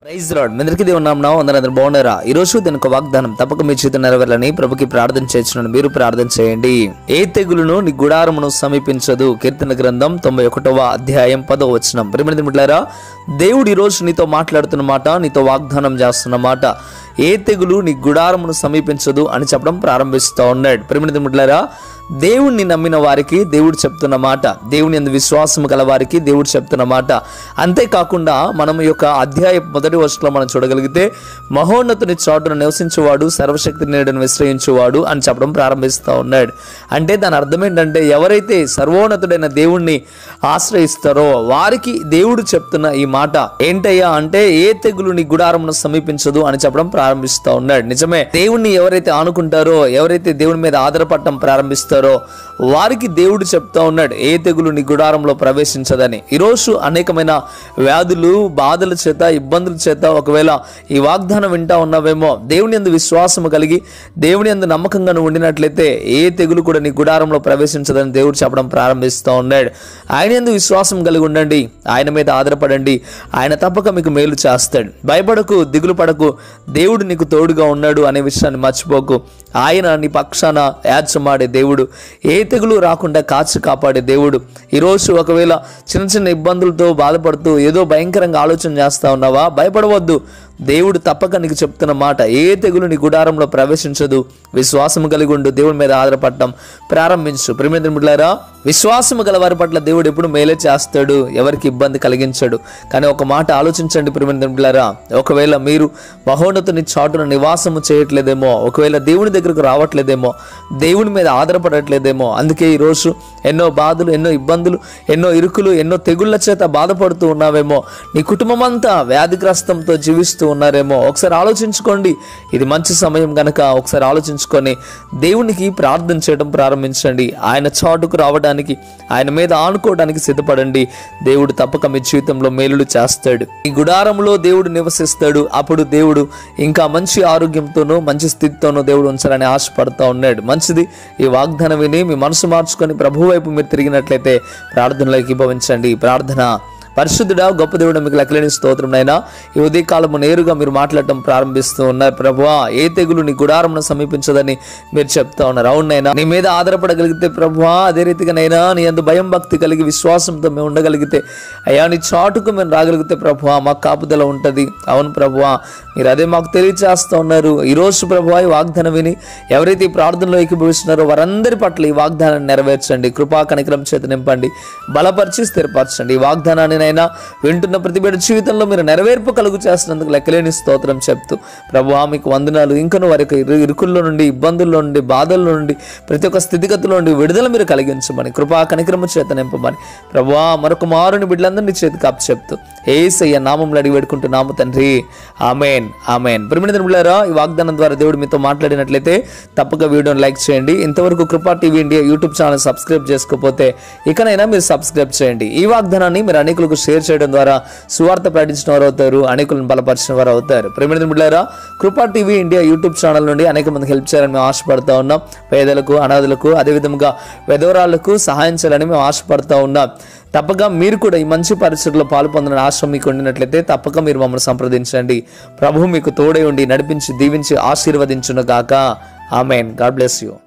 praise lord అందరికీ దేవుని నామం అందరూ బాగున్నారా ఈ రోజు దీని ఒక వాగ్దానం తప్పక మీ చేతి నెరవేరాలని ప్రభుకి ప్రార్థన చేస్తున్నాను మీరు ప్రార్థన చేయండి ఏ తెగులును నీ గుడారమును సమీపించదు కీర్తన గ్రంథం తొంభై ఒకటవ అధ్యాయం పదో వచనం ప్రియమైన మిట్లారా దేవుడు ఈ రోజు నీతో మాట్లాడుతున్న మాట నీతో వాగ్దానం చేస్తున్న మాట ఏ తెగులు నీ గుడారమును సమీపించదు అని చెప్పడం ప్రారంభిస్తూ ఉన్నాడు ప్రియమైన మిట్లారా దేవుణ్ణి నమ్మిన వారికి దేవుడు చెప్తున్న మాట దేవుని ఎందు విశ్వాసం గల వారికి దేవుడు చెప్తున్న మాట అంతేకాకుండా మనం ఈ యొక్క అధ్యాయ మొదటి వర్షంలో మనం చూడగలిగితే మహోన్నతుని చాటును నివసించేవాడు సర్వశక్తి నీడను విశ్రయించేవాడు అని చెప్పడం ప్రారంభిస్తూ ఉన్నాడు అంటే దాని అర్థం ఏంటంటే ఎవరైతే సర్వోన్నతుడైన దేవుణ్ణి ఆశ్రయిస్తారో వారికి దేవుడు చెప్తున్న ఈ మాట ఏంటయ్యా అంటే ఏ తెగులు నీ గుడారమును సమీపించదు అని చెప్పడం ప్రారంభిస్తూ ఉన్నాడు నిజమే దేవుణ్ణి ఎవరైతే ఆనుకుంటారో ఎవరైతే దేవుని మీద ఆధారపడటం ప్రారంభిస్తారో వారికి దేవుడు చెప్తా ఉన్నాడు ఏ తెగులు నీ గుడారంలో ప్రవేశించదని ఈరోజు అనేకమైన వ్యాధులు బాధల చేత ఇబ్బందుల చేత ఒకవేళ ఈ వాగ్దానం వింటా ఉన్నావేమో దేవుని ఎందు విశ్వాసం కలిగి దేవుని ఎందు నమ్మకంగా నువ్వు ఉండినట్లయితే ఏ తెగులు కూడా నీ గుడారంలో ప్రవేశించదని దేవుడు చెప్పడం ప్రారంభిస్తూ ఉన్నాడు ఆయన ఎందు విశ్వాసం కలిగి ఉండండి ఆయన మీద ఆధారపడండి ఆయన తప్పక మీకు మేలు చేస్తాడు భయపడకు దిగులు పడకు దేవుడు నీకు తోడుగా ఉన్నాడు అనే విషయాన్ని మర్చిపోకు ఆయన నీ పక్షాన యాచమాడే దేవుడు ఏ తెగులు రాకుండా కాచి కాపాడే దేవుడు ఈరోజు ఒకవేళ చిన్న చిన్న ఇబ్బందులతో బాధపడుతూ ఏదో భయంకరంగా ఆలోచన చేస్తా ఉన్నావా భయపడవద్దు దేవుడు తప్పక నీకు చెప్తున్న మాట ఏ తెగులు నీ గుడారంలో ప్రవేశించదు విశ్వాసము కలిగి ఉండు దేవుడి మీద ఆధారపడటం ప్రారంభించు ప్రేమేంద్ర మిట్లారా విశ్వాసము గల వారి పట్ల దేవుడు ఎప్పుడు మేలే చేస్తాడు ఎవరికి ఇబ్బంది కలిగించడు కానీ ఒక మాట ఆలోచించండి ప్రేమేంద్ర మిట్లారా ఒకవేళ మీరు మహోన్నతుని చాటున నివాసము చేయట్లేదేమో ఒకవేళ దేవుని దగ్గరకు రావట్లేదేమో దేవుని మీద ఆధారపడట్లేదేమో అందుకే ఈరోజు ఎన్నో బాధలు ఎన్నో ఇబ్బందులు ఎన్నో ఇరుకులు ఎన్నో తెగుళ్ళ చేత బాధపడుతూ ఉన్నావేమో నీ కుటుంబం అంతా వ్యాధిగ్రస్తంతో జీవిస్తూ ఉన్నారేమో ఒకసారి ఆలోచించుకోండి ఇది మంచి సమయం గనక ఒకసారి ఆలోచించుకొని దేవునికి ప్రార్థన చేయడం ప్రారంభించండి ఆయన చాటుకు రావడానికి ఆయన మీద ఆనుకోవడానికి సిద్ధపడండి దేవుడు తప్పక మీ జీవితంలో మేలులు చేస్తాడు ఈ గుడారంలో దేవుడు నివసిస్తాడు అప్పుడు దేవుడు ఇంకా మంచి ఆరోగ్యంతోనూ మంచి స్థితితోనూ దేవుడు ఉంచాలని ఆశపడతా ఉన్నాడు మంచిది ఈ వాగ్దానం విని మీ మనసు మార్చుకొని ప్రభు వైపు మీరు తిరిగినట్లయితే ప్రార్థనలోకి భవించండి ప్రార్థన పరిశుద్ధుడా గొప్ప దేవుడు మీకు లెక్కలేని స్తోత్రం నైనా ఈ ఉదయకాలము నేరుగా మీరు మాట్లాడటం ప్రారంభిస్తూ ఉన్నారు ప్రభువా ఏ తెగులు నీ గుడారమును సమీపించదని మీరు చెప్తా ఉన్నారు అవునైనా నీ మీద ఆధారపడగలిగితే ప్రభువా అదే రీతిగా నైనా నీ అందు భయం భక్తి కలిగి విశ్వాసంతో మేము ఉండగలిగితే అయ్యా నీ చాటుకు మేము రాగలిగితే ప్రభువా మాకు కాపుదల ఉంటుంది అవును ప్రభువా మీరు అదే మాకు తెలియచేస్తూ ఉన్నారు ఈ రోజు ప్రభువా ఈ వాగ్దానం విని ఎవరైతే ఈ ప్రార్థనలో ఏకీభవిస్తున్నారో వారందరి పట్ల ఈ వాగ్దానాన్ని నెరవేర్చండి కృపా కనికరం చేత నింపండి బలపరిచి స్థిరపరచండి ఈ వాగ్దానాన్ని నైనా వింటున్న ప్రతి బిడ్డ జీవితంలో మీరు నెరవేర్పు కలుగు చేసినందుకు లెక్కలేని స్తోత్రం చెప్తూ ప్రభువా మీకు వందనాలు ఇంకను వారి యొక్క ఇరు- ఇరుకుల్లో నుండి ఇబ్బందుల్లో నుండి బాధల్లో నుండి ప్రతి ఒక్క స్థితిగతిలో నుండి విడుదల మీరు కలిగించమని కృపా కనికరము చేత నింపమని ప్రభువా మరొక మారుని బిడ్డలందరినీ చేతికి అప్పు చెప్తూ ఏసయ్య నామంలో అడిగి పెట్టుకుంటున్నాము తండ్రి ఆమెన్ ఆమెన్ ప్రిమిణ బిడ్డారా ఈ వాగ్దానం ద్వారా దేవుడు మీతో మాట్లాడినట్లయితే తప్పక వీడియోని లైక్ చేయండి ఇంతవరకు Kripa TV India YouTube channel subscribe చేసుకోకపోతే ఇకనైనా మీరు సబ్స్క్రైబ్ చేయండి ఈ వాగ్దానాన్ని మీరు అనేకులకు షేర్ చేయడం ద్వారా సువార్త ప్రకటించిన వారు అవుతారు అనేకులను బలపరిచిన వారు అవుతారు ప్రేమిణ బిడ్డారా కృపా టీవీ ఇండియా యూట్యూబ్ ఛానల్ నుండి అనేక మందికి హెల్ప్ చేయాలని మేము ఆశపడతా ఉన్నాం పేదలకు అనాథులకు అదేవిధంగా వెధవరాళ్లకు సహాయం చేయాలని మేము ఆశపడతా ఉన్నాం తప్పక మీరు కూడా ఈ మంచి పరిస్థితుల్లో పాలు పొందిన ఆశ్రమం మీకు ఉండినట్లయితే తప్పక మీరు మమ్మల్ని సంప్రదించండి ప్రభు మీకు తోడై ఉండి నడిపించి దీవించి ఆశీర్వదించును గాక ఆమెన్ గాడ్ బ్లెస్ యూ